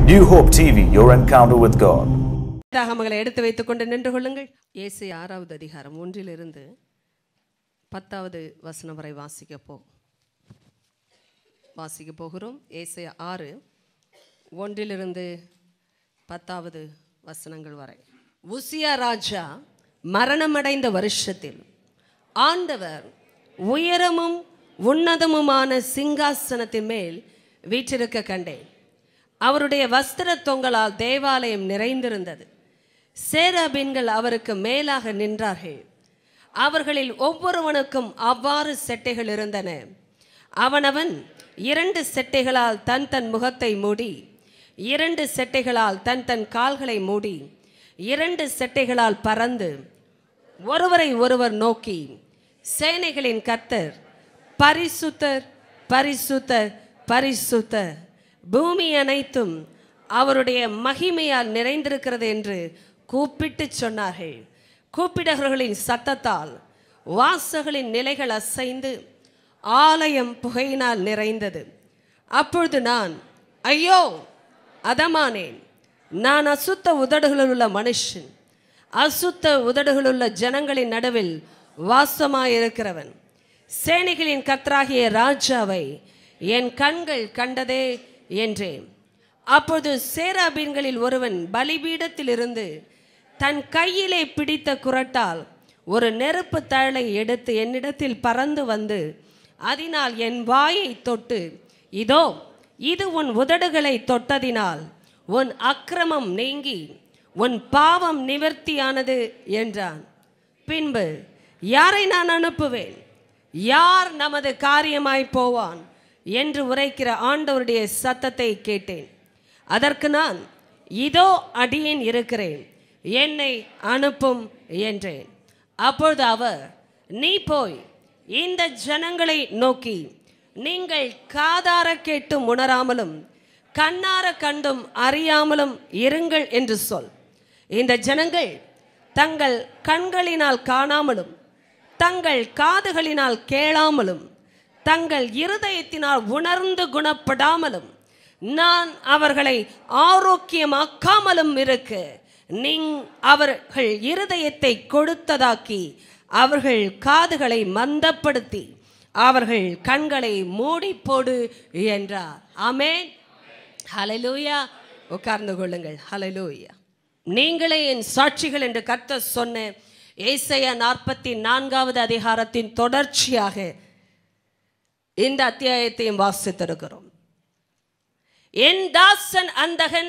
New Hope TV, your encounter with God. தாகமங்களை எடுத்து வைத்துக் கொண்டு நின்று கொள்ளுங்கள் இயேசு ஆறாவது அதிகாரம் ஒன்றிலிருந்து பத்தாவது வசனம் வரை வாசிக்க போ வாசிக்க போகிறோம் ஏசை ஆறு ஒன்றிலிருந்து பத்தாவது வசனங்கள் வரை உசியா ராஜா மரணமடைந்த வருஷத்தில் ஆண்டவர் உயரமும் உன்னதமுமான சிங்காசனத்தின் மேல் வீற்றிருக்க கண்டேன் அவருடைய வஸ்திர தொங்கலால் தேவாலயம் நிறைந்திருந்தது சேராபீன்கள் அவருக்கு மேலாக நின்றார்கள் அவர்களில் ஒவ்வொருவனுக்கும் அவ்வாறு செட்டைகள் இருந்தன அவனவன் இரண்டு செட்டைகளால் தன் தன் முகத்தை மூடி இரண்டு செட்டைகளால் தன் தன் கால்களை மூடி இரண்டு செட்டைகளால் பறந்து ஒருவரை ஒருவர் நோக்கி சேனைகளின் கர்த்தர் பரிசுத்தர் பரிசுத்தர் பரிசுத்தர் பூமி அனைத்தும் அவருடைய மகிமையால் நிறைந்திருக்கிறது என்று கூப்பிட்டு சொன்னார்கள் கூப்பிடவர்களின் சத்தத்தால் வாசகளின் நிலைகள் அசைந்து ஆலயம் புகையினால் நிறைந்தது அப்பொழுது நான் ஐயோ அதமானேன் நான் அசுத்த உதடுகளில் உள்ள மனுஷன் அசுத்த உதடுகளுள்ள ஜனங்களின் நடுவில் வாசமாயிருக்கிறவன் சேனைகளின் கர்த்தராகிய ராஜாவை என் கண்கள் கண்டதே என்றேன் அப்பொழுது சேராபீன்களில் ஒருவன் பலிபீடத்திலிருந்து தன் கையிலே பிடித்த குரட்டால் ஒரு நெருப்பு தழலை எடுத்து என்னிடத்தில் பறந்து வந்து அதனால் என் வாயை தொட்டு இதோ இது உன் உதடுகளை தொட்டதினால் உன் அக்கிரமம் நீங்கி உன் பாவம் நிவர்த்தியானது என்றான் பின்பு யாரை நான் அனுப்புவேன் யார் நமது காரியமாய் போவான் என்று உரைக்கிற ஆண்டவருடைய சத்தத்தை கேட்டேன் அதற்கு நான் இதோ அடியேன் இருக்கிறேன் என்னை அனுப்பும் என்றேன் அப்பொழுது அவர் நீ போய் இந்த ஜனங்களை நோக்கி நீங்கள் காதார கேட்டும் உணராமலும் கண்ணார கண்டும் அறியாமலும் இருங்கள் என்று சொல் இந்த ஜனங்கள் தங்கள் கண்களினால் காணாமலும் தங்கள் காதுகளினால் கேளாமலும் தங்கள் இருதயத்தினால் உணர்ந்து குணப்படாமலும் நான் அவர்களை ஆரோக்கியமாக்காமலும் இருக்க நீங் அவர்கள் இருதயத்தை கொடுத்ததாக்கி அவர்கள் காதுகளை மந்தப்படுத்தி அவர்கள் கண்களை மூடி போடு என்றார் ஆமென் ஹalleluya உட்கார்ந்து கொள்ளுங்கள் ஹalleluya நீங்களே என் சாட்சிகள் என்று கர்த்தர் சொன்ன ஏசையா நாற்பத்தி நான்காவது அதிகாரத்தின் தொடர்ச்சியாக இந்த அத்தியாயத்தையும் வாசித்திருக்கிறோம் என் தாசன் அந்தகன்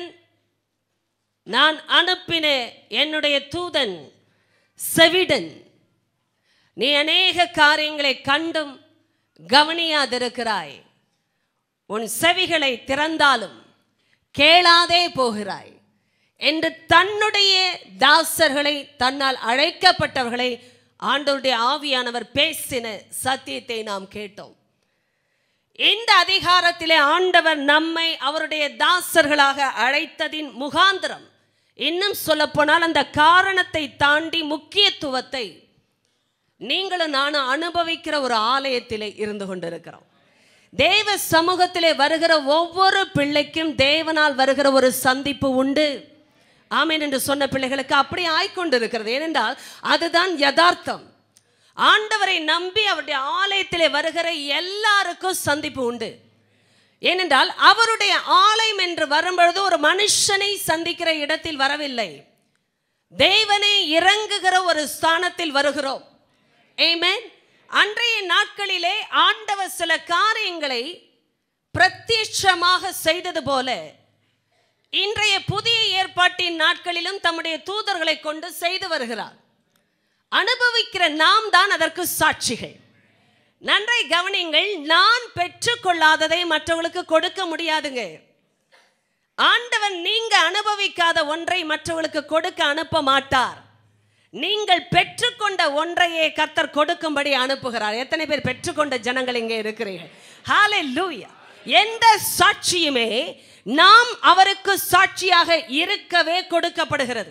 நான் அனுப்பின என்னுடைய தூதன் செவிடன் நீ அநேக காரியங்களை கண்டும் கவனியாதிருக்கிறாய் உன் செவிகளை திறந்தாலும் கேளாதே போகிறாய் என்று தன்னுடைய தாசர்களை தன்னால் அழைக்கப்பட்டவர்களை ஆண்டவருடைய ஆவியானவர் பேசின சத்தியத்தை நாம் கேட்டோம் இந்த அதிகாரத்திலே ஆண்டவர் நம்மை அவருடைய தாசர்களாக அழைத்ததின் முகாந்திரம் இன்னும் சொல்லப்போனால் அந்த காரணத்தை தாண்டி முக்கியத்துவத்தை நீங்களும் நானும் அனுபவிக்கிற ஒரு ஆலயத்திலே இருந்து கொண்டிருக்கிறோம் தேவ சமூகத்திலே வருகிற ஒவ்வொரு பிள்ளைக்கும் தேவனால் வருகிற ஒரு சந்திப்பு உண்டு ஆமேன் என்று சொன்ன பிள்ளைகளுக்கு அப்படி ஆய்கொண்டிருக்கிறது ஏனென்றால் அதுதான் யதார்த்தம் ஆண்டவரை நம்பி அவருடைய ஆலயத்திலே வருகிற எல்லாருக்கும் சந்திப்பு உண்டு ஏனென்றால் அவருடைய ஆலயம் என்று வரும்பொழுது ஒரு மனுஷனை சந்திக்கிற இடத்தில் வரவில்லை தேவனே இறங்குகிற ஒரு ஸ்தானத்தில் வருகிறோம் ஏமேன் அன்றைய நாட்களிலே ஆண்டவர் சில காரியங்களை பிரத்யட்சமாக செய்தது போல இன்றைய புதிய ஏற்பாட்டின் நாட்களிலும் தம்முடைய தூதர்களை கொண்டு செய்து வருகிறார் அனுபவிக்கிற நாம் தான் அதற்கு சாட்சிகள் நன்றை கவனிங்கள் நான் பெற்றுக்கொள்ளாததை மற்றவர்களுக்கு கொடுக்க முடியாதுங்க ஆண்டவன் நீங்க அனுபவிக்காத ஒன்றை மற்றவர்களுக்கு கொடுக்க அனுப்ப மாட்டார் நீங்கள் பெற்றுக்கொண்ட ஒன்றையே கர்த்தர் கொடுக்கும்படி அனுப்புகிறார் எத்தனை பேர் பெற்றுக்கொண்ட ஜனங்கள் இங்கே இருக்கிறீர்கள் ஹாலே லூயா எந்த சாட்சியுமே நாம் அவருக்கு சாட்சியாக இருக்கவே கொடுக்கப்படுகிறது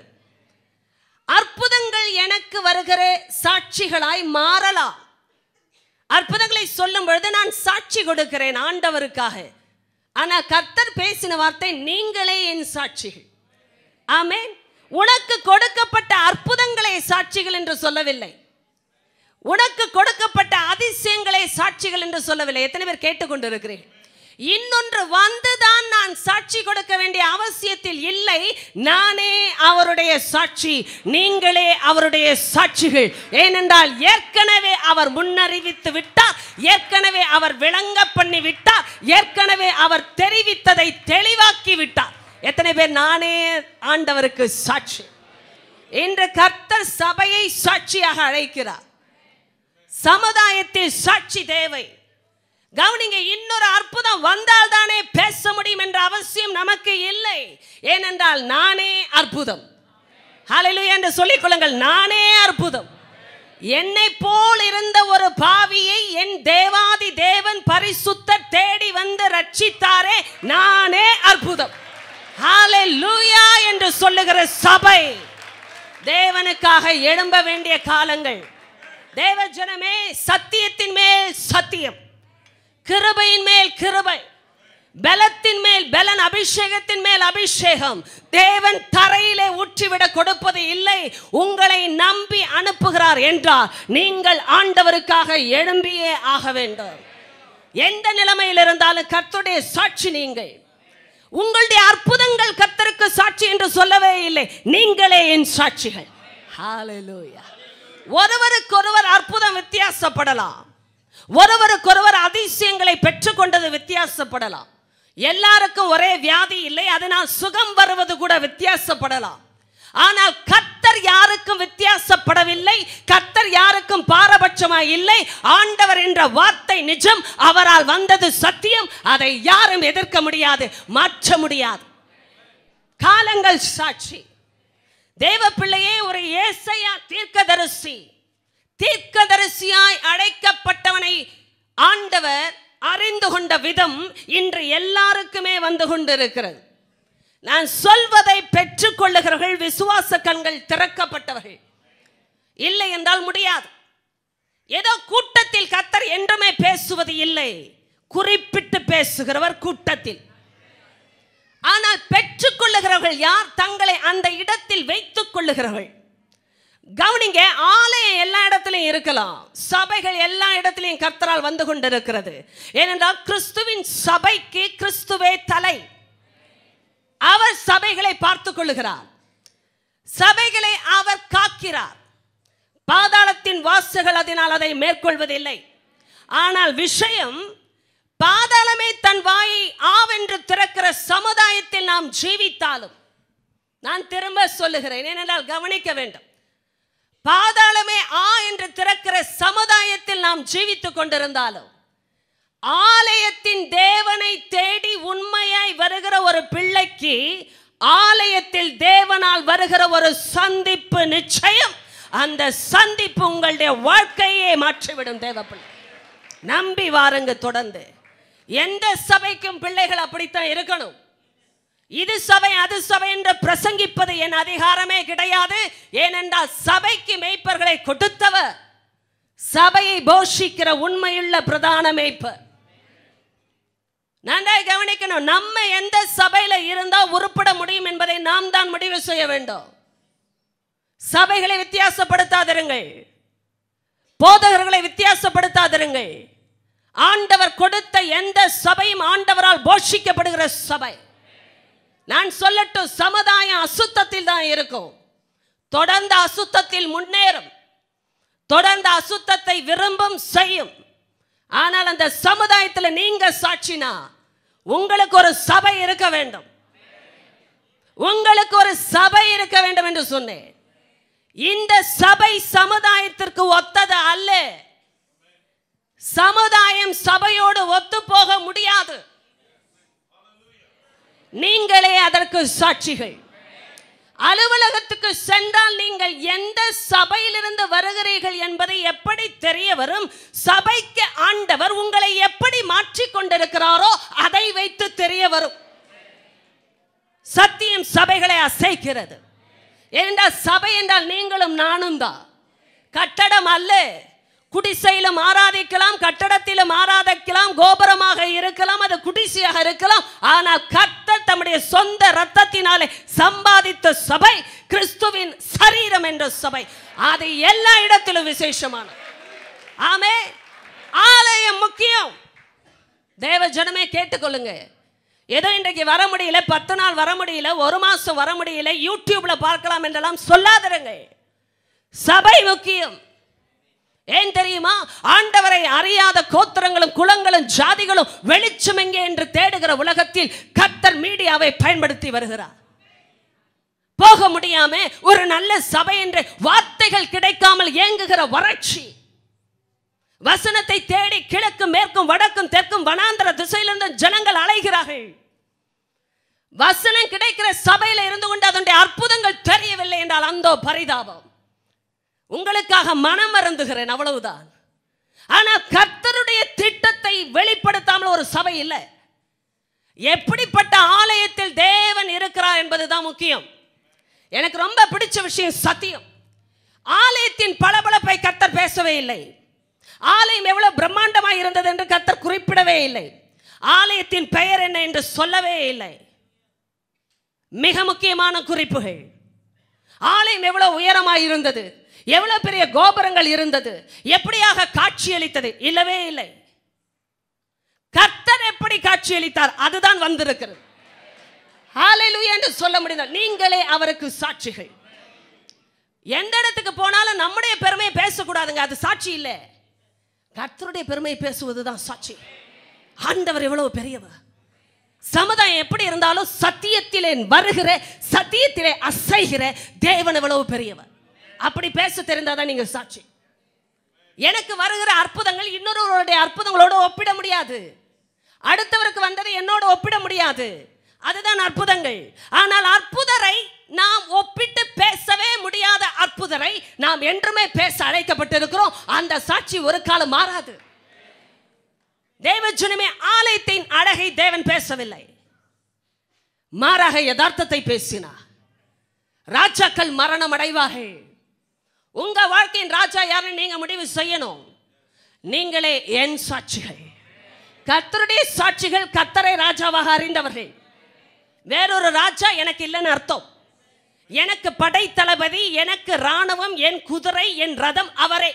அற்புதங்கள் எனக்கு வருகிற சாட்சிகளாய் மாறலாம் அற்புதங்களை சொல்லும் பொழுது நான் சாட்சி கொடுக்கிறேன் ஆண்டவருக்காக ஆனா கர்த்தர் பேசின வார்த்தை நீங்களே என் சாட்சிகள் ஆமென் உனக்கு கொடுக்கப்பட்ட அற்புதங்களை சாட்சிகள் என்று சொல்லவில்லை உனக்கு கொடுக்கப்பட்ட அதிசயங்களை சாட்சிகள் என்று சொல்லவில்லை எத்தனை பேர் கேட்டுக்கொண்டிருக்கிறீர்கள் இன்னொன்று வந்துதான் நான் சாட்சி கொடுக்க வேண்டிய அவசியத்தில் இல்லை நானே அவருடைய சாட்சி நீங்களே அவருடைய சாட்சிகள் ஏனென்றால் ஏற்கனவே அவர் முன்னறிவித்து விட்டார் ஏற்கனவே அவர் விளங்க பண்ணி விட்டார் ஏற்கனவே அவர் தெரிவித்ததை தெளிவாக்கி விட்டார் எத்தனை பேர் நானே ஆண்டவருக்கு சாட்சி இன்று கர்த்தர் சபையை சாட்சியாக அழைக்கிறார் சமுதாயத்தில் சாட்சி தேவை கவனிங்க இன்னொரு அற்புதம் வந்தால் தானே பேச முடியும் என்ற அவசியம் நமக்கு இல்லை ஏனென்றால் நானே அற்புதம் ஹalleluya என்று சொல்லிக் கொள்ளுங்கள் நானே அற்புதம் என்னை போல் இருந்த ஒரு பாவியை என் தேவாதி தேவன் பரிசுத்த தேடி வந்து ரட்சித்தாரே நானே அற்புதம் ஹalleluya என்று சொல்லுகிற சபை தேவனுக்காக எழும்ப வேண்டிய காலங்கள் தேவ ஜனமே சத்தியத்தின் மேல் சத்தியம் கிருபையின் மேல் கிருபை பலத்தின் மேல் பலன் அபிஷேகத்தின் மேல் அபிஷேகம் தேவன் தரையிலே ஊற்றிவிட கொடுப்பது இல்லை உங்களை நம்பி அனுப்புகிறார் என்றால் நீங்கள் ஆண்டவருக்காக எழும்பியே ஆக வேண்டும் எந்த நிலைமையில் இருந்தாலும் கர்த்தருடைய சாட்சி நீங்கள் உங்களுடைய அற்புதங்கள் கர்த்தருக்கு சாட்சி என்று சொல்லவே இல்லை நீங்களே என் சாட்சிகள் ஹalleluya ஒருவருக்கொருவர் அற்புதம் வித்தியாசப்படலாம் ஒருவருக்கொருவர் அதிசயங்களை பெற்றுக்கொண்டது வித்தியாசப்படலாம் எல்லாருக்கும் ஒரே வியாதி இல்லை அதனால் சுகம் வருவது கூட வித்தியாசப்படலாம் ஆனால் கர்த்தர் யாருக்கும் வித்தியாசப்படவில்லை கர்த்தர் யாருக்கும் பாரபட்சமாய் இல்லை ஆண்டவர் என்ற வார்த்தை நிஜம் அவரால் வந்தது சத்தியம் அதை யாரும் எதிர்க்க முடியாது மாற்ற முடியாது காலங்கள் சாட்சி தேவ பிள்ளையே ஒரு ஏசையா தீர்க்கதரிசி தீர்க்கதரிசியாய் அழைக்கப்பட்டவனை ஆண்டவர் அறிந்து கொண்ட விதம் இன்று எல்லாருக்குமே வந்து கொண்டிருக்கிறது நான் சொல்வதை பெற்றுக்கொள்ளுகிறவர்கள் விசுவாச கண்கள் திறக்கப்பட்டவர்கள் இல்லை என்றால் முடியாது ஏதோ கூட்டத்தில் கத்தர் என்றுமே பேசுவது இல்லை குறிப்பிட்டு பேசுகிறவர் கூட்டத்தில் ஆனால் பெற்றுக்கொள்ளுகிறவர்கள் யார் தங்களை அந்த இடத்தில் வைத்துக் கொள்ளுகிறவர்கள் கவனிங்க ஆலயம் எல்லா இடத்துலையும் இருக்கலாம் சபைகள் எல்லா இடத்துலையும் கர்த்தரால் வந்து கொண்டிருக்கிறது ஏனென்றால் கிறிஸ்துவின் சபைக்கு கிறிஸ்துவே தலை அவர் சபைகளை பார்த்துக் கொள்ளுகிறார் சபைகளை அவர் காக்கிறார் பாதாளத்தின் வாசுகள் அதனால் அதை மேற்கொள்வதில்லை ஆனால் விஷயம் பாதாளமே தன் வாயை ஆவென்று திறக்கிற சமுதாயத்தில் நாம் ஜீவித்தாலும் நான் திரும்ப சொல்லுகிறேன் ஏனென்றால் கவனிக்க வேண்டும் பாதாளமே ஆ என்று திறக்கிற சமுதாயத்தில் நாம் ஜீவித்துக் கொண்டிருந்தாலும் ஆலயத்தின் தேவனை தேடி உண்மையாய் வருகிற ஒரு பிள்ளைக்கு ஆலயத்தில் தேவனால் வருகிற ஒரு சந்திப்பு நிச்சயம் அந்த சந்திப்பு உங்களுடைய வாழ்க்கையே மாற்றிவிடும் தேவ பிள்ளை நம்பி வாருங்க தொடர்ந்து எந்த சபைக்கும் பிள்ளைகள் அப்படித்தான் இருக்கணும் இது சபை அது சபை என்று பிரசங்கிப்பது என் அதிகாரமே கிடையாது ஏனென்றால் சபைக்கு மேய்ப்பர்களை கொடுத்தவர் சபையை போஷிக்கிற உண்மையுள்ள பிரதான மேய்ப்பர் நன்றாய் கவனிக்கணும் நம்ம எந்த சபையில இருந்தா உருப்பட முடியும் என்பதை நாம் தான் முடிவு செய்ய வேண்டும் சபைகளை வித்தியாசப்படுத்தாதிருங்கள் போதகர்களை வித்தியாசப்படுத்தாதிருங்கள் ஆண்டவர் கொடுத்த எந்த சபையும் ஆண்டவரால் போஷிக்கப்படுகிற சபை நான் சொல்லட்டும் சமுதாயம் அசுத்தத்தில் தான் இருக்கும் தொடர்ந்து அசுத்தத்தில் முன்னேறும் தொடர்ந்து அசுத்தத்தை விரும்பும் செய்யும் ஆனால் அந்த சமுதாயத்தில் நீங்க சாட்சினா உங்களுக்கு ஒரு சபை இருக்க வேண்டும் உங்களுக்கு ஒரு சபை இருக்க வேண்டும் என்று சொன்னேன் இந்த சபை சமுதாயத்திற்கு ஒத்தது அல்ல சமுதாயம் சபையோடு ஒத்து போக முடியாது நீங்களே அதற்கு சாட்சிகள் அலுவலகத்துக்கு சென்றால் நீங்கள் எந்த சபையிலிருந்து வருகிறீர்கள் என்பதை எப்படி தெரிய வரும் சபைக்கு ஆண்டவர் உங்களை எப்படி மாற்றிக் கொண்டிருக்கிறாரோ அதை வைத்து தெரிய வரும் சத்தியம் சபைகளை அசைக்கிறது ஏனென்றால் சபை என்றால் நீங்களும் நானும் தான் கட்டடம் அல்ல குடிசையிலும் ஆராதிக்கலாம் கட்டடத்திலும் ஆராதிக்கலாம் கோபுரமாக இருக்கலாம் அது குடிசையாக இருக்கலாம் ஆனால் கர்த்தர் தம்முடைய சொந்த ரத்தத்தினாலே சம்பாதித்த சபை கிறிஸ்துவின் சரீரம் என்ற சபை அது எல்லா இடத்திலும் விசேஷமான ஆமே ஆலயம் முக்கியம் தேவ ஜனமே கேட்டுக்கொள்ளுங்க ஏதோ இன்றைக்கு வர முடியல பத்து நாள் வர முடியல ஒரு மாசம் வர முடியல யூடியூப்ல பார்க்கலாம் என்றெல்லாம் சொல்லாதிருங்க சபை முக்கியம் ஏன் தெரியுமா ஆண்டவரை அறியாத கோத்திரங்களும் குலங்களும் ஜாதிகளும் வெளிச்சம் எங்கே என்று தேடுகிற உலகத்தில் கர்த்தர் மீடியாவை பயன்படுத்தி வருகிறார் போக முடியாம ஒரு நல்ல சபை என்று வார்த்தைகள் கிடைக்காமல் ஏங்குகிற வறட்சி வசனத்தை தேடி கிழக்கும் மேற்கும் வடக்கும் தெற்கும் வனாந்தர திசையிலிருந்து ஜனங்கள் அலைகிறார்கள் வசனம் கிடைக்கிற சபையில இருந்து கொண்டு அதனுடைய அற்புதங்கள் தெரியவில்லை என்றால் அந்தோ பரிதாபம் உங்களுக்காக மனம் மறந்துகிறேன் அவ்வளவுதான் ஆனால் கர்த்தருடைய திட்டத்தை வெளிப்படுத்தாமல் ஒரு சபை இல்லை எப்படிப்பட்ட ஆலயத்தில் தேவன் இருக்கிறார் என்பதுதான் முக்கியம் எனக்கு ரொம்ப பிடிச்ச விஷயம் சத்தியம் ஆலயத்தின் பளபளப்பை கர்த்தர் பேசவே இல்லை ஆலயம் எவ்வளவு பிரம்மாண்டமாக இருந்தது என்று கர்த்தர் குறிப்பிடவே இல்லை ஆலயத்தின் பெயர் என்ன என்று சொல்லவே இல்லை மிக முக்கியமான குறிப்புகள் ஆலயம் எவ்வளவு உயரமாக இருந்தது எவ்வளவு பெரிய கோபுரங்கள் இருந்தது எப்படியாக காட்சியளித்தது இல்லவே இல்லை கர்த்தர் எப்படி காட்சியளித்தார் அதுதான் வந்திருக்கிறது ஹalleluya என்று சொல்ல முடியாது நீங்களே அவருக்கு சாட்சிகள் எந்த இடத்துக்கு போனாலும் நம்முடைய பெருமையை பேசக்கூடாதுங்க அது சாட்சி இல்லை கர்த்தருடைய பெருமையை பேசுவதுதான் சாட்சி ஆண்டவர் எவ்வளவு பெரியவர் சமுதாயம் எப்படி இருந்தாலும் சத்தியத்திலே வருகிற சத்தியத்திலே அசைகிற தேவன் எவ்வளவு பெரியவர் அப்படி பேச தெரிந்தாதான் நீங்க சாட்சி எனக்கு வருகிற அற்புதங்கள் இன்னொருவருடைய அற்புதங்களோடு ஒப்பிட முடியாது அடுத்தவருக்கு வந்ததை என்னோடு ஒப்பிட முடியாது அதுதான் அற்புதங்கள் ஆனால் அற்புதரை நாம் ஒப்பிட்டு பேசவே முடியாத அற்புதரை நாம் என்றுமே பேச அழைக்கப்பட்டிருக்கிறோம் அந்த சாட்சி ஒரு காலம் மாறாது தேவஜனமே ஆலயத்தின் அழகை தேவன் பேசவில்லை மாறாக யதார்த்தத்தை பேசினார் ராஜாக்கள் மரணம் அடைவார்கள் உங்க வாழ்க்கையின் ராஜா யாருன்னு நீங்க முடிவு செய்யணும் நீங்களே என் சாட்சிகள் கர்த்தருடைய சாட்சிகள் கர்த்தரை ராஜாவாக அறிந்தவர்கள் வேறொரு ராஜா எனக்கு இல்லைன்னு அர்த்தம் எனக்கு படை தளபதி எனக்கு ராணுவம் என் குதிரை என் ரதம் அவரே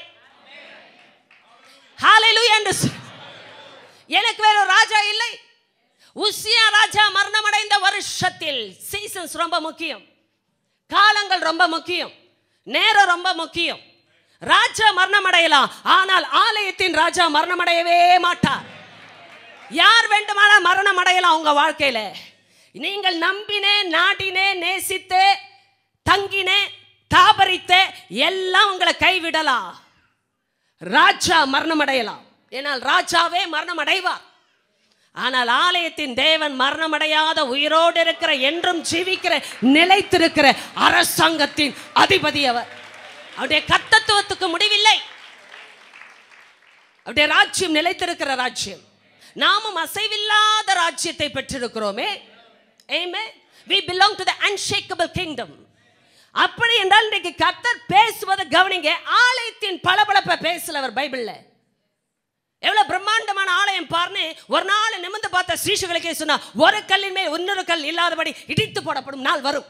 ஹalleluya என்று சொல். எனக்கு வேற ஒரு ராஜா இல்லை உசியா ராஜா மரணமடைந்த வருஷத்தில் சீசன்ஸ் ரொம்ப முக்கியம் காலங்கள் ரொம்ப முக்கியம் நேரம் ரொம்ப முக்கியம் ராஜா மரணம் அடையலாம் ஆனால் ஆலயத்தின் ராஜா மரணம் அடையவே மாட்டார் யார் வேண்டுமானால் மரணம் அடையலாம் உங்க வாழ்க்கையில நீங்கள் நம்பினே நாடினே நேசித்தே தங்கினே தாபரித்தே எல்லாம் உங்களை கைவிடலாம் ராஜா மரணம் அடையலாம் ஏனால் ராஜாவே மரணம் அடைவார் ஆனால் ஆலயத்தின் தேவன் மரணம் அடையாத உயிரோடு இருக்கிற என்றும் ஜீவிக்கிற நிலைத்திருக்கிற அரசாங்கத்தின் அதிபதி அவர் அவருடைய கர்த்தத்துவத்துக்கு முடிவில்லை அவருடைய ராஜ்யம் நிலைத்திருக்கிற ராஜ்யம் நாமும் அசைவில்லாத ராஜ்யத்தை பெற்றிருக்கிறோமே ஏமே we belong to the unshakable kingdom அப்படி என்றால் இன்றைக்கு கர்த்தர் பேசுவதை கவனிங்க ஆலயத்தின் பளபளப்பை பேசல அவர் பைபிள்ல எவ்வளவு பிரம்மாண்டமான ஆலயம் பாருன்னு ஒரு நாள் நிமிர்ந்து பார்த்த சீசுகளுக்கே சொன்னா ஒரு கல்லின் மேல் இன்னொரு கல் இல்லாதபடி இடித்து போடப்படும் நாள் வரும்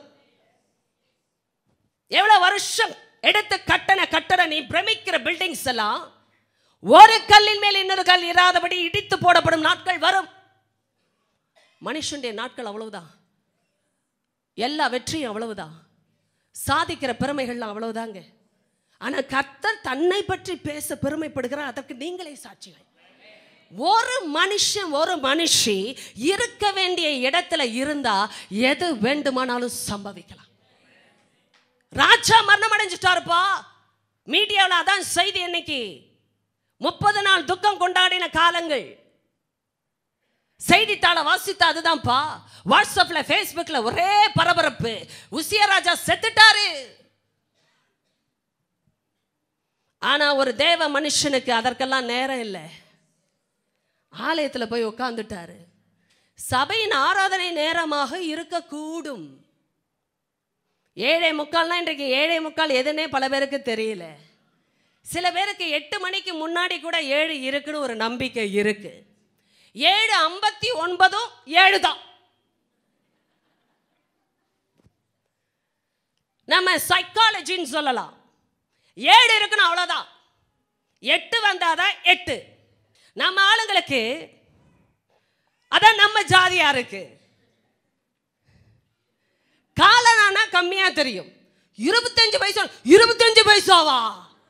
எவ்வளவு வருஷம் எடுத்து கட்டண கட்டட நீ பிரமிக்கிற பில்டிங்ஸ் எல்லாம் ஒரு கல்லின் மேல் இன்னொரு கல் இராதபடி இடித்து போடப்படும் நாட்கள் வரும் மனுஷனுடைய நாட்கள் அவ்வளவுதான் எல்லா வெற்றியும் அவ்வளவுதான் சாதிக்கிற பெருமைகள்லாம் அவ்வளவுதாங்க ஆனா கர்த்தர் தன்னை பற்றி பேச பெருமைப்படுகிறார் அதற்கு நீங்களே சாட்சிகள் ஒரு மனுஷன் ஒரு மனுஷி இருக்க வேண்டிய இடத்துல இருந்தா எது வேண்டுமானாலும் சம்பவிக்கலாம் ராஜா மரணம் அடைஞ்சிட்டாருப்பா மீடியாவில் அதான் செய்தி இன்னைக்கு முப்பது நாள் துக்கம் கொண்டாடின காலங்கள் செய்தித்தாளை வாசித்த அதுதான்ப்பா வாட்ஸ்அப்ல ஃபேஸ்புக்ல ஒரே பரபரப்பு உசிய ராஜா செத்துட்டாரு ஆனா ஒரு தேவ மனுஷனுக்கு அதற்கெல்லாம் நேரம் இல்லை ஆலயத்துல போய் உட்கார்ந்துட்டாரு சபையின் ஆராதனை நேரமாக இருக்கக்கூடும் ஏழை முக்கால்னா இன்றைக்கு ஏழை முக்கால் எதுனே பல பேருக்கு தெரியல சில பேருக்கு எட்டு மணிக்கு முன்னாடி கூட ஏழு இருக்குன்னு ஒரு நம்பிக்கை இருக்கு ஏழு ஐம்பத்தி ஒன்பதும் ஏழு தான் நம்ம சைக்காலஜின்னு சொல்லலாம் ஏழு இருக்குன்னு அவ்வளோதான் எட்டு வந்தாதான் எட்டு நம்ம ஆளுங்களுக்கு அதான் நம்ம ஜாதியா இருக்கு காலனானா கம்மியா தெரியும் இருபத்தஞ்சு பைசா இருபத்தஞ்சு பைசாவா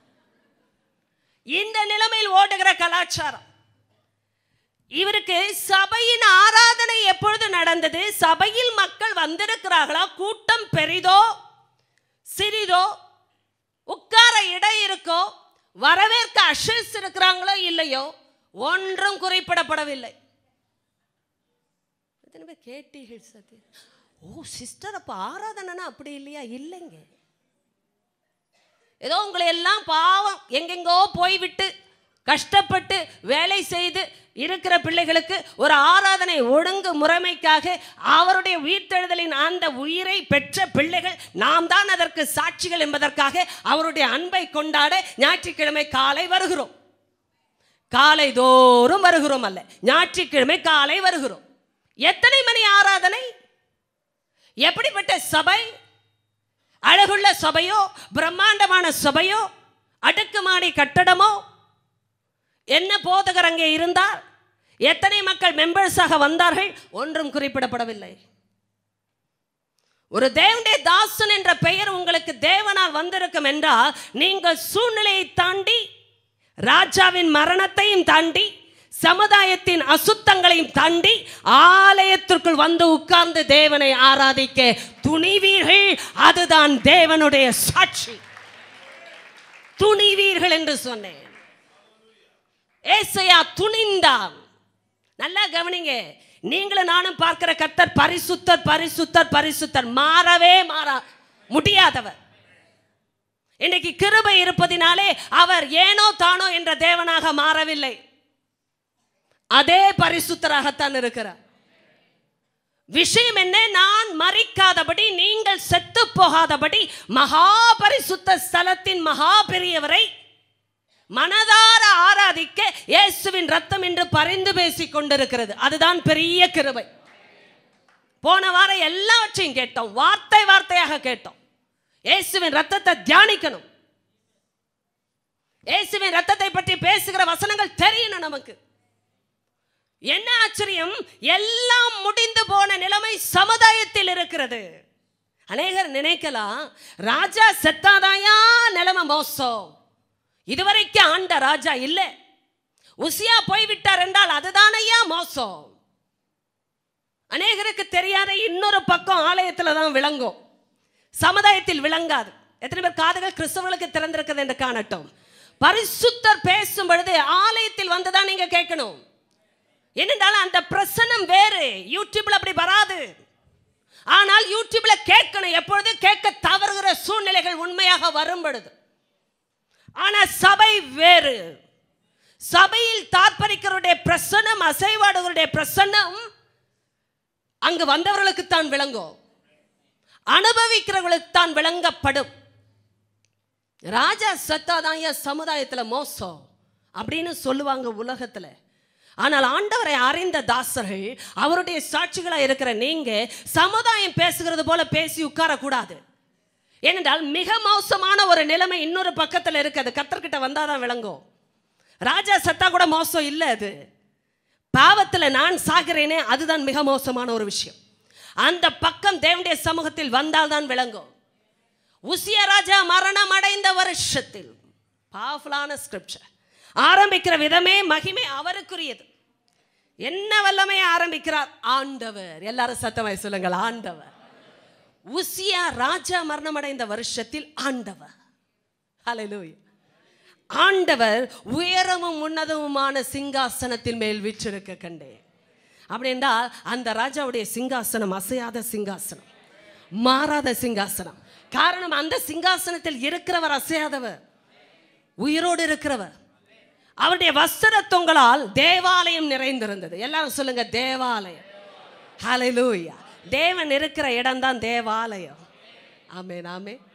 இந்த நிலைமையில் ஓடுகிற கலாச்சாரம் இவருக்கு சபையின் ஆராதனை எப்பொழுது நடந்தது சபையில் மக்கள் வந்திருக்கிறார்களா கூட்டம் பெரிதோ சிறிதோ உட்கார இடம் இருக்கோ வரவேற்க அஷஸ் இருக்கிறாங்களோ இல்லையோ ஒன்றும் குறிப்பிடப்படவில்லை எத்தனை பேர் கேட்டீர்கள் சத்யா ஓ சிஸ்டர் அப்போ ஆராதனைனா அப்படி இல்லையா இல்லைங்க ஏதோ உங்களை எல்லாம் பாவம் எங்கெங்கோ போய்விட்டு கஷ்டப்பட்டு வேலை செய்து இருக்கிற பிள்ளைகளுக்கு ஒரு ஆராதனை ஒழுங்கு முறைமைக்காக அவருடைய உயிர்த்தெழுதலின் அந்த உயிரை பெற்ற பிள்ளைகள் நாம் தான் அதற்கு சாட்சிகள் என்பதற்காக அவருடைய அன்பை கொண்டாட ஞாயிற்றுக்கிழமை காலை வருகிறோம் காலை தோறும் வருகிறோம் அல்ல ஞாயிற்றுக்கிழமை காலை வருகிறோம் எத்தனை மணி ஆராதனை எப்படிப்பட்ட சபை அழகுள்ள சபையோ பிரம்மாண்டமான சபையோ அடுக்குமாடி கட்டடமோ என்ன போதகர் அங்கே இருந்தார் எத்தனை மக்கள் மெம்பர்ஸாக வந்தார்கள் ஒன்றும் குறிப்பிடப்படவில்லை ஒரு தேவனுடைய தாசன் என்ற பெயர் உங்களுக்கு தேவனால் வந்திருக்கும் என்றால் நீங்கள் சூழ்நிலையை தாண்டி ராஜாவின் மரணத்தையும் தாண்டி சமுதாயத்தின் அசுத்தங்களையும் தாண்டி ஆலயத்திற்குள் வந்து உட்கார்ந்து தேவனை ஆராதிக்க துணிவீர்கள் அதுதான் தேவனுடைய சாட்சி துணிவீர்கள் என்று சொன்னேன் ஏசையா துணிந்தான் நல்லா கவனிங்க நீங்களும் நானும் பார்க்கிற கர்த்தர் பரிசுத்தர் பரிசுத்தர் பரிசுத்தர் மாறவே மாறா முடியாதவர் இன்னைக்கு கிருபை இருப்பதினாலே அவர் ஏனோ தானோ என்ற தேவனாக மாறவில்லை அதே பரிசுத்தராகத்தான் இருக்கிறார் விஷயம் என்ன நான் மறிக்காதபடி நீங்கள் செத்து போகாதபடி மகா பரிசுத்த ஸ்தலத்தின் மகா பெரியவரை மனதார ஆராதிக்க இயேசுவின் ரத்தம் என்று பரிந்து பேசிக் கொண்டிருக்கிறது அதுதான் பெரிய கிருபை போன வாரம் எல்லாவற்றையும் கேட்டோம் வார்த்தை வார்த்தையாக கேட்டோம் இயேசுவின் ரத்தத்தை தியானிக்கணும் இயேசுவின் ரத்தத்தை பற்றி பேசுகிற வசனங்கள் தெரியணும் நமக்கு என்ன ஆச்சரியம் எல்லாம் முடிந்து போன நிலைமை சமுதாயத்தில் இருக்கிறது அநேகர் நினைக்கலாம் ராஜா செத்தாதாயா நிலைமை மோசம் இதுவரைக்கும் ஆண்ட ராஜா இல்லை உசியா போய்விட்டார் என்றால் அதுதானையா மோசம் அநேகருக்கு தெரியாத இன்னொரு பக்கம் ஆலயத்தில் தான் விளங்கும் சமுதாயத்தில் விளங்காது எத்தனை பேர் காதுகள் கிறிஸ்தவர்களுக்கு திறந்திருக்கிறது என்று காணட்டும் பரிசுத்தர் பேசும் பொழுது ஆலயத்தில் வந்து தான் நீங்க கேட்கணும் என்னென்றாலும் அந்த பிரசனம் வேறு யூடியூப்ல அப்படி வராது ஆனால் யூடியூப்ல கேட்கணும் எப்பொழுது கேட்க தவறுகிற சூழ்நிலைகள் உண்மையாக வரும் பொழுது ஆனா சபை வேறு சபையில் தாற்பரிக்கிறவருடைய பிரசனம் அசைவாடுகளுடைய பிரசன்னம் அங்கு வந்தவர்களுக்கு தான் விளங்கும் அனுபவிக்கிறவர்களுக்கு தான் விளங்கப்படும் ராஜா சத்தாதான் என் சமுதாயத்துல மோசம் அப்படின்னு சொல்லுவாங்க உலகத்துல ஆனால் ஆண்டவரை அறிந்த தாசர்கள் அவருடைய சாட்சிகளாக இருக்கிற நீங்க சமுதாயம் பேசுகிறது போல பேசி உட்காரக்கூடாது ஏனென்றால் மிக மோசமான ஒரு நிலைமை இன்னொரு பக்கத்தில் இருக்குது கத்தர்கிட்ட வந்தாதான் விளங்கும் ராஜா சத்தா கூட மோசம் இல்லை அது பாவத்தில் நான் சாகிறேனே அதுதான் மிக மோசமான ஒரு விஷயம் அந்த பக்கம் தேவனுடைய சமூகத்தில் வந்தால்தான் விளங்கும் உசிய ராஜா மரணம் அடைந்த வருஷத்தில் பவர்ஃபுல்லான ஸ்கிரிப்சர் ஆரம்பிக்கிற விதமே மகிமை அவருக்குரியது என்ன வல்லமை ஆரம்பிக்கிறார் ஆண்டவர் எல்லாரும் சத்தமாய் சொல்லுங்கள் ஆண்டவர் உசியா ராஜா மரணம் அடைந்த வருஷத்தில் ஆண்டவர் ஹalleluya ஆண்டவர் உயரமும் உன்னதமுமான சிங்காசனத்தின் மேல் வீற்றிருக்க கண்டேன் அப்படி என்றால் அந்த ராஜாவுடைய சிங்காசனம் அசையாத சிங்காசனம் மாறாத சிங்காசனம் காரணம் அந்த சிங்காசனத்தில் இருக்கிறவர் அசையாதவர் உயிரோடு இருக்கிறவர் அவருடைய வஸ்திர தொங்கலால் தேவாலயம் நிறைந்திருந்தது எல்லாரும் சொல்லுங்க தேவாலயம் ஹalleluya தேவன் இருக்கிற இடம்தான் தேவாலயம் ஆமென் ஆமே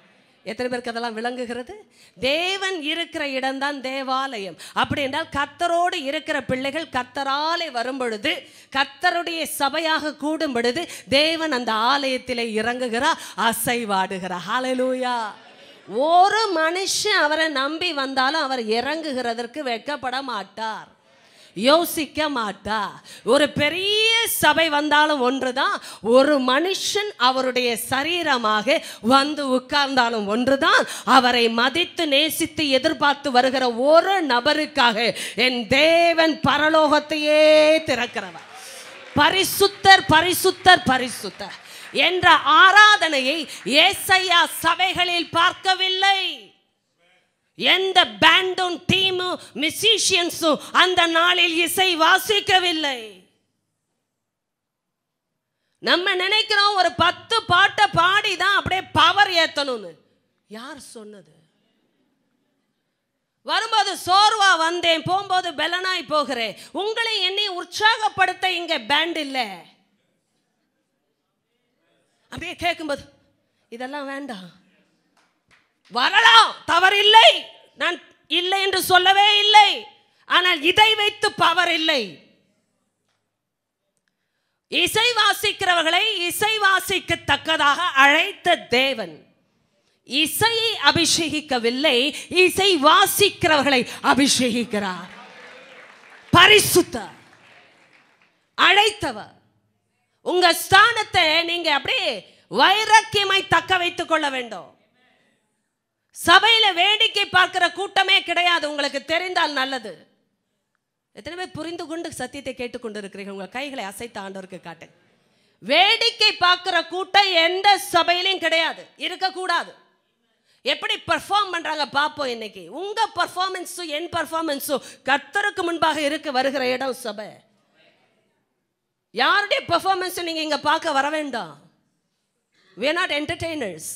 எத்தனை பேருக்கு அதெல்லாம் விளங்குகிறது தேவன் இருக்கிற இடம்தான் தேவாலயம் அப்படி என்றால் கத்தரோடு இருக்கிற பிள்ளைகள் கத்தராலே வரும் பொழுது கத்தருடைய சபையாக கூடும் பொழுது தேவன் அந்த ஆலயத்திலே இறங்குகிறார் அசைவாடுகிறார் ஹalleluya ஒரு மனுஷன் அவரை நம்பி வந்தாலும் அவர் இறங்குகிறதற்கு வெட்கப்பட மாட்டார் யோசிக்க மாட்டா ஒரு பெரிய சபை வந்தாலும் ஒன்றுதான் ஒரு மனுஷன் அவருடைய சரீரமாக வந்து உட்கார்ந்தாலும் ஒன்றுதான் அவரை மதித்து நேசித்து எதிர்பார்த்து வருகிற ஒரு நபருக்காக என் தேவன் பரலோகத்தையே திறக்கிறவர் பரிசுத்தர் பரிசுத்தர் பரிசுத்தர் என்ற ஆராதனையை ஏசையா சபைகளில் பார்க்கவில்லை எந்த பேண்டும் டீமும் மியூசிஷியன்ஸும் அந்த நாளில் இசை வாசிக்கவில்லை நம்ம நினைக்கிறோம் ஒரு பத்து பாட்டை பாடி தான் அப்படியே பவர் ஏத்தணும்னு யார் சொன்னது வரும்போது சோர்வா வந்தேன் போகும்போது பெலனாய் போகிறேன் உங்களை என்னை உற்சாகப்படுத்த இங்க பேண்ட் இல்லை அப்படியே கேட்கும்போது இதெல்லாம் வேண்டாம் வரலாம் தவறில்லை நான் இல்லை என்று சொல்லவே இல்லை ஆனால் இதை வைத்து பவர் இல்லை இசை வாசிக்கிறவர்களை இசை வாசிக்கத்தக்கதாக அழைத்த தேவன் இசையை அபிஷேகிக்கவில்லை இசை வாசிக்கிறவர்களை அபிஷேகிக்கிறார் பரிசுத்த அழைத்தவர் உங்க ஸ்தானத்தை நீங்க அப்படியே வைராக்கியமாய் தக்க வைத்துக் கொள்ள வேண்டும் சபையில வேடிக்கை பார்க்கிற கூட்டமே கிடையாது உங்களுக்கு தெரிந்தால் நல்லது எத்தனை பேர் புரிந்து கொண்டு சத்தியத்தை கேட்டுக்கொண்டு இருக்கிறீங்க உங்க கைகளை அசைத்த ஆண்டவருக்கு காட்டு வேடிக்கை பார்க்கிற கூட்டம் எந்த சபையிலையும் கிடையாது இருக்கக்கூடாது எப்படி பெர்ஃபார்ம் பண்றாங்க பார்ப்போம் இன்னைக்கு உங்க பர்ஃபார்மன்ஸும் என் பர்ஃபார்மன்ஸும் கர்த்தருக்கு முன்பாக இருக்க வருகிற இடம் சபை யாருடைய பெர்ஃபார்மன்ஸ் நீங்க இங்க பார்க்க வர வேண்டாம் we are not entertainers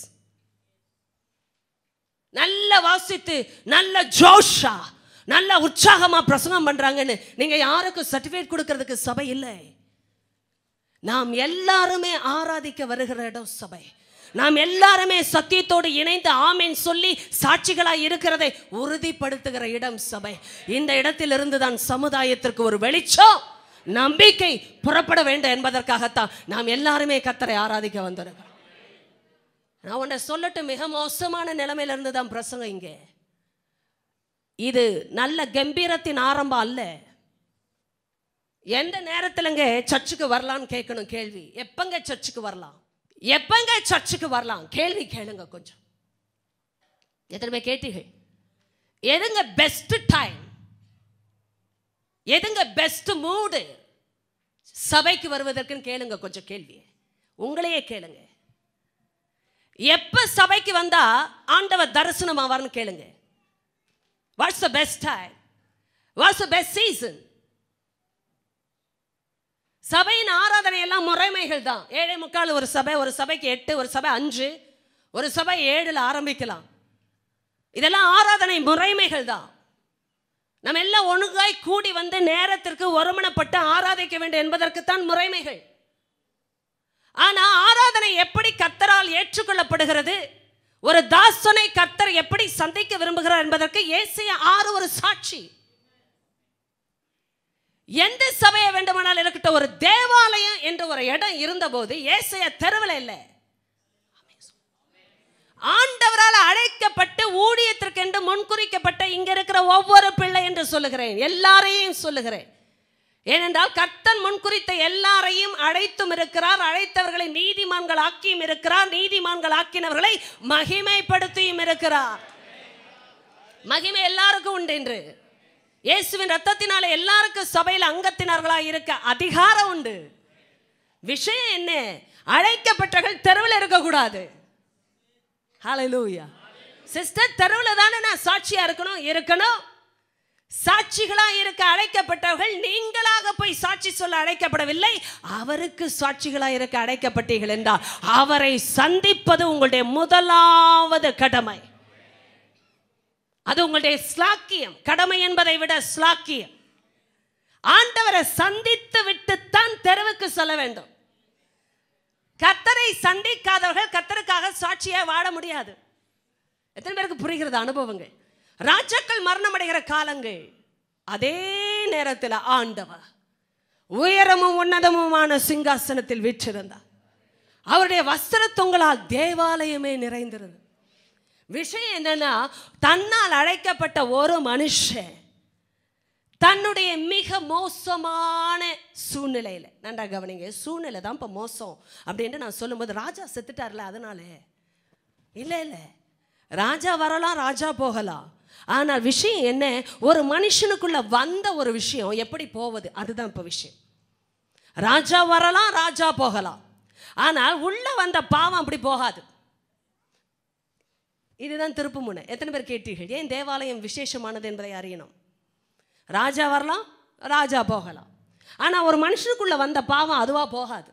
நல்ல வாசித்து நல்ல ஜோஷா நல்ல உற்சாகமா பிரசங்கம் பண்றாங்கன்னு நீங்க யாருக்கும் சர்டிஃபிகேட் கொடுக்கறதுக்கு சபை இல்லை நாம் எல்லாருமே ஆராதிக்க வருகிற இடம் சபை நாம் எல்லாருமே சத்தியத்தோடு இணைந்து ஆமேன் சொல்லி சாட்சிகளாய் இருக்கிறதை உறுதிப்படுத்துகிற இடம் சபை இந்த இடத்திலிருந்து தான் சமுதாயத்திற்கு ஒரு வெளிச்சம் நம்பிக்கை புறப்பட வேண்டும் என்பதற்காகத்தான் நாம் எல்லாருமே கத்தரை ஆராதிக்க வந்திருக்கிறோம் நான் உன்னை சொல்லட்டு மிக மோசமான நிலைமையில இருந்து தான் பிரசங்கம் இங்கே இது நல்ல கம்பீரத்தின் ஆரம்பம் அல்ல எந்த நேரத்துலங்க சர்ச்சுக்கு வரலாம்னு கேட்கணும் கேள்வி எப்பங்க சர்ச்சுக்கு வரலாம் எப்பங்க சர்ச்சுக்கு வரலாம் கேள்வி கேளுங்க கொஞ்சம் எத்தனை பேர் கேட்டீர்கள் எதுங்க பெஸ்ட் டைம் எதுங்க பெஸ்ட் மூடு சபைக்கு வருவதற்குன்னு கேளுங்க கொஞ்சம் கேள்வி உங்களையே கேளுங்க எப்ப சபைக்கு வந்தா ஆண்டவர் தரிசனம் ஆவார்னு கேளுங்க what's the best time what's the best season சபையின் ஆராதனை எல்லாம் முறைமைகள் தான் ஏழை முக்கால் ஒரு சபை ஒரு சபைக்கு எட்டு ஒரு சபை அஞ்சு ஒரு சபை ஏழுல ஆரம்பிக்கலாம் இதெல்லாம் ஆராதனை முறைமைகள் தான் நம்ம எல்லாம் ஒழுங்காய் கூடி வந்து நேரத்திற்கு ஒருமனப்பட்டு ஆராதிக்க வேண்டும் என்பதற்குத்தான் முறைமைகள் ஆனா ஆராதனை எப்படி கத்தரால் ஏற்றுக்கொள்ளப்படுகிறது ஒரு தாசனை கத்தர் எப்படி சந்திக்க விரும்புகிறார் என்பதற்கு ஏசிய ஆறு ஒரு சாட்சி எந்த சபையை வேண்டுமானால் இருக்கட்டும் ஒரு தேவாலயம் என்ற ஒரு இடம் இருந்தபோது ஏசைய தெருவில் இல்லை ஆண்டவரால் அழைக்கப்பட்டு ஊழியத்திற்கென்று முன்குறிக்கப்பட்ட இங்க இருக்கிற ஒவ்வொரு பிள்ளை என்று சொல்லுகிறேன் எல்லாரையும் சொல்லுகிறேன் ஏனென்றால் கர்த்தன் முன்குறித்த எல்லாரையும் அழைத்தும் இருக்கிறார் அழைத்தவர்களை நீதிமான்கள் ஆக்கியும் இருக்கிறார் நீதிமான்கள் ஆக்கினவர்களை மகிமைப்படுத்தியும் இருக்கிறார் மகிமை எல்லாருக்கும் உண்டு என்று இயேசுவின் ரத்தத்தினால எல்லாருக்கும் சபையில் அங்கத்தினர்களாக இருக்க அதிகாரம் உண்டு விஷயம் என்ன அழைக்கப்பட்டவர்கள் தெருவில் இருக்கக்கூடாது ஹalleluya சிஸ்டர் தெருவில் தானே நான் சாட்சியா இருக்கணும் இருக்கணும் சாட்சிகளா இருக்க அழைக்கப்பட்டவர்கள் நீங்களாக போய் சாட்சி சொல்ல அழைக்கப்படவில்லை அவருக்கு சாட்சிகளா இருக்க அழைக்கப்பட்டீர்கள் என்றால் அவரை சந்திப்பது உங்களுடைய முதலாவது கடமை அது உங்களுடைய ஸ்லாக்கியம் கடமை என்பதை விட ஸ்லாக்கியம் ஆண்டவரை சந்தித்து விட்டுத்தான் தெருவுக்கு சொல்ல வேண்டும் கத்தரை சந்திக்காதவர்கள் கத்தருக்காக சாட்சியா வாழ முடியாது எத்தனை பேருக்கு புரிகிறது அனுபவங்கள் ராஜாக்கள் மரணம் அடைகிற காலங்கள் அதே நேரத்தில் ஆண்டவர் உயரமும் உன்னதமுமான சிங்காசனத்தில் வீற்றிருந்தார் அவருடைய வஸ்திர தொங்கலால் தேவாலயமே நிறைந்திருந்தது விஷயம் என்னன்னா தன்னால் அழைக்கப்பட்ட ஒரு மனுஷன் தன்னுடைய மிக மோசமான சூழ்நிலையில் நன்றா கவனிங்க சூழ்நிலை தான் இப்போ மோசம் அப்படின்ட்டு நான் சொல்லும்போது ராஜா செத்துட்டார்ல அதனால இல்லை இல்லை ராஜா வரலாம் ராஜா போகலாம் ஆனால் விஷயம் என்ன ஒரு மனுஷனுக்குள்ள வந்த ஒரு விஷயம் எப்படி போவது அதுதான் இப்போ விஷயம் ராஜா வரலாம் ராஜா போகலாம் ஆனால் உள்ள வந்த பாவம் அப்படி போகாது இதுதான் திருப்பு முனை எத்தனை பேர் கேட்டீர்கள் ஏன் தேவாலயம் விசேஷமானது என்பதை அறியணும் ராஜா வரலாம் ராஜா போகலாம் ஆனால் ஒரு மனுஷனுக்குள்ள வந்த பாவம் அதுவா போகாது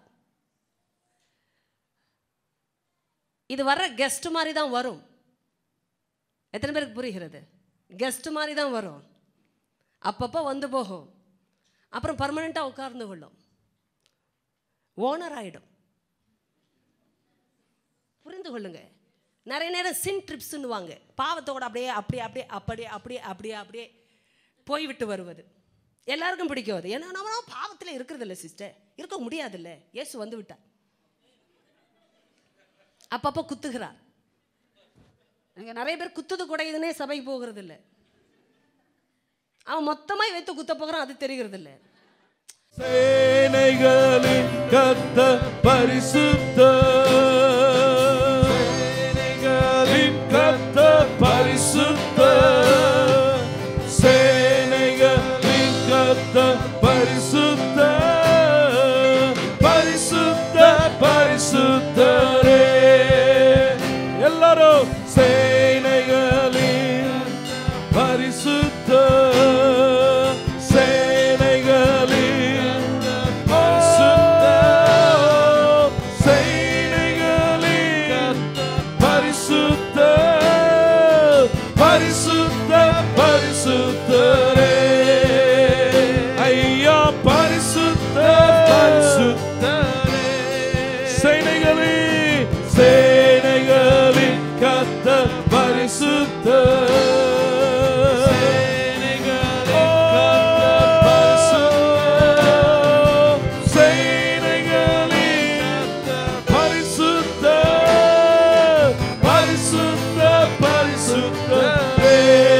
இது வர்ற கெஸ்ட் மாதிரி தான் வரும் எத்தனை பேருக்கு புரிகிறது கெஸ்ட் மாதிரி தான் வரும் அப்பப்போ வந்து போகும் அப்புறம் பர்மனெண்ட்டாக உட்கார்ந்து கொள்ளும் ஓனர் ஆயிடும் புரிந்து கொள்ளுங்க நிறைய நேரம் சின் ட்ரிப்ஸ்ன்னுவாங்க பாவத்தோட அப்படியே அப்படியே அப்படியே அப்படியே அப்படியே அப்படியே அப்படியே போய்விட்டு வருவது எல்லாருக்கும் பிடிக்கும் அது ஏன்னா நம்ம பாவத்தில் இருக்கிறது இல்லை சிஸ்டர் இருக்க முடியாதுல்ல இயேசு வந்து விட்டார் அப்பப்போ குத்துகிறார் இங்க நிறைய பேர் குத்துது குடையுதுன்னே சபைக்கு போகிறது இல்லை அவன் மொத்தமாக வைத்து குத்த போகிறான் அது தெரிகிறது இல்லை சேனைகளின் கத்த பரிசுத்த சேனைகளின் கத்த பரிசுத்த சேனைகளின் கத்த பரிசுத்த பரிசுத்த பரிசுத்தரே எல்லாரும் சேனைகளின் பரிசுத்த சேனைகளின் பரிசுத்த சேனைகளின் பரிசுத்த பரிசுத்த பரிசுத்தரே ஐயா பரிசுத்த பரிசுத்தரே சேனைகளின் சேனைகளின் கத்த பரிசுத்த பரிசுத்த பரிசுத்த பரிசுத்தரே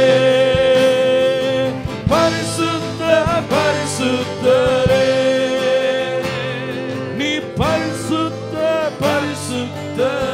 பரிசுத்த பரிசுத்தரே நீ பரிசுத்த பரிசுத்த